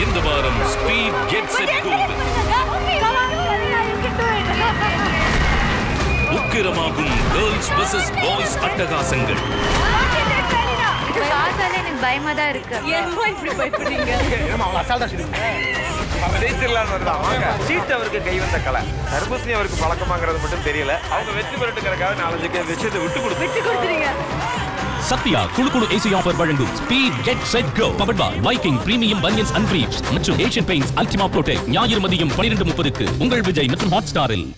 இந்த வாரம் speed get set go உக்கிரமாகும் கேர்ள்ஸ் vs பாய்ஸ் அட்டகாசங்கள் பார்த்தாலே எனக்கு பயமா தான் இருக்கு ஏம்மா இப்படி பயப்படுறீங்க ஜெயிச்சிடலான்னு வருதா வாங்க சீட் அவருக்கு கை வந்த கலை தர்பூசணி அவருக்கு பழக்கமாங்கிறது மட்டும் தெரியல அவங்க வெற்றி பெறட்டுங்கிறக்காக நாலஞ்சு கே- விஷயத்தை விட்டு கொடுத்து விட்டு கொடுத்துறீங்க சத்யா குழு குழு ஏசி ஆஃபர் வழங்கும் speed get set go powered by Viking premium banians and briefs மற்றும் ஏஷியன் பெயிண்ட்ஸ் அல்டிமா ப்ரோடெக்ட் ஞாயிறு மதியம் பனிரெண்டு முப்பதுக்கு உங்கள் விஜய் மற்றும் ஹாட் ஸ்டாரில்